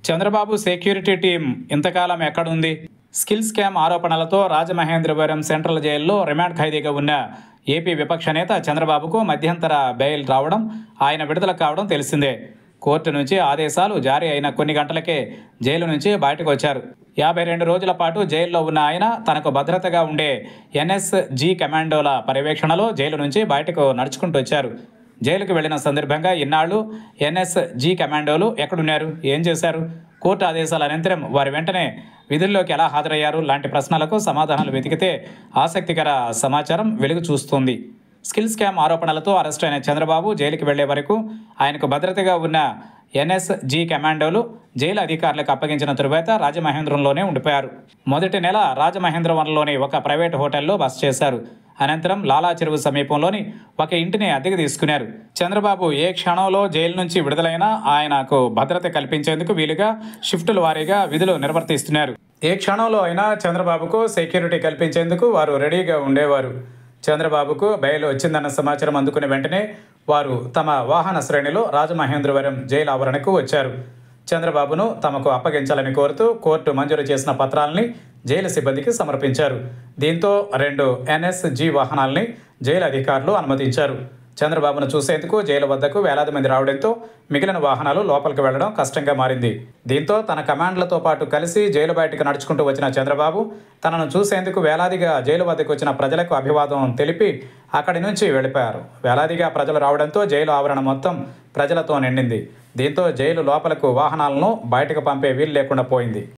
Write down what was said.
Chandrababu security team ఇంతకాలం ఎక్కడుంది skill scam ఆరోపణలతో రాజమహేంద్రవరం సెంట్రల్ జైల్లో రిమాండ్ ఖైదీగా ఉన్న ఏపీ విపక్ష నేత చంద్రబాబుకు మధ్యంతర బెయిల్ రావడం ఆయన విడుదల కావడం తెలిసిందే కోర్టు నుంచి ఆదేశాలు జారీ అయిన కొన్ని గంటలకే జైలు నుంచి బయటకు వచ్చారు యాభై రెండు రోజుల పాటు జైల్లో ఉన్న ఆయన తనకు భద్రతగా ఉండే ఎన్ఎస్జీ కమాండోల పర్యవేక్షణలో జైలు నుంచి బయటకు నడుచుకుంటూ వచ్చారు జైలుకు వెళ్లిన సందర్భంగా ఇన్నాళ్లు ఎన్ఎస్జీ కమాండోలు ఎక్కడున్నారు ఏం చేశారు కోర్టు ఆదేశాల అనంతరం వారి వెంటనే విధుల్లోకి ఎలా హాజరయ్యారు లాంటి ప్రశ్నలకు సమాధానాలు వెతికితే ఆసక్తికర సమాచారం వెలుగు చూస్తుంది స్కిల్ స్కామ్ ఆరోపణలతో అరెస్ట్ అయిన చంద్రబాబు జైలుకి వెళ్లే వరకు ఆయనకు భద్రతగా ఉన్న ఎన్ఎస్జీ కమాండోలు జైలు అధికారులకు అప్పగించిన తరువాత రాజమహేంద్రంలోనే ఉండిపోయారు మొదటి నెల రాజమహేంద్రవరంలోని ఒక ప్రైవేట్ హోటల్లో బస చేశారు అనంతరం లాలా చెరువు సమీపంలోని ఒక ఇంటిని అద్దెకు తీసుకున్నారు చంద్రబాబు ఏ క్షణంలో జైలు నుంచి విడుదలైనా ఆయనకు భద్రత కల్పించేందుకు వీలుగా షిఫ్టుల వారీగా విధులు నిర్వర్తిస్తున్నారు ఏ క్షణంలో అయినా చంద్రబాబుకు సెక్యూరిటీ కల్పించేందుకు వారు రెడీగా ఉండేవారు చంద్రబాబుకు బయలు వచ్చిందన్న సమాచారం అందుకున్న వెంటనే వారు తమ వాహన శ్రేణిలో రాజమహేంద్రవరం జైలు ఆవరణకు వచ్చారు చంద్రబాబును తమకు అప్పగించాలని కోరుతూ కోర్టు మంజూరు చేసిన పత్రాలని జైలు సిబ్బందికి సమర్పించారు దీంతో రెండు ఎన్ఎస్జీ వాహనాల్ని జైలు అధికారులు అనుమతించారు చంద్రబాబును చూసేందుకు జైలు వద్దకు వేలాది మంది రావడంతో మిగిలిన వాహనాలు లోపలికి వెళ్లడం కష్టంగా మారింది దీంతో తన కమాండ్లతో పాటు కలిసి జైలు బయటకు నడుచుకుంటూ వచ్చిన చంద్రబాబు తనను చూసేందుకు వేలాదిగా జైలు వద్దకు వచ్చిన ప్రజలకు అభివాదం తెలిపి అక్కడి నుంచి వెళ్ళిపోయారు వేలాదిగా ప్రజలు రావడంతో జైలు ఆవరణ మొత్తం ప్రజలతో నిండింది దీంతో జైలు లోపలకు వాహనాలను బయటకు పంపే వీలు లేకుండా పోయింది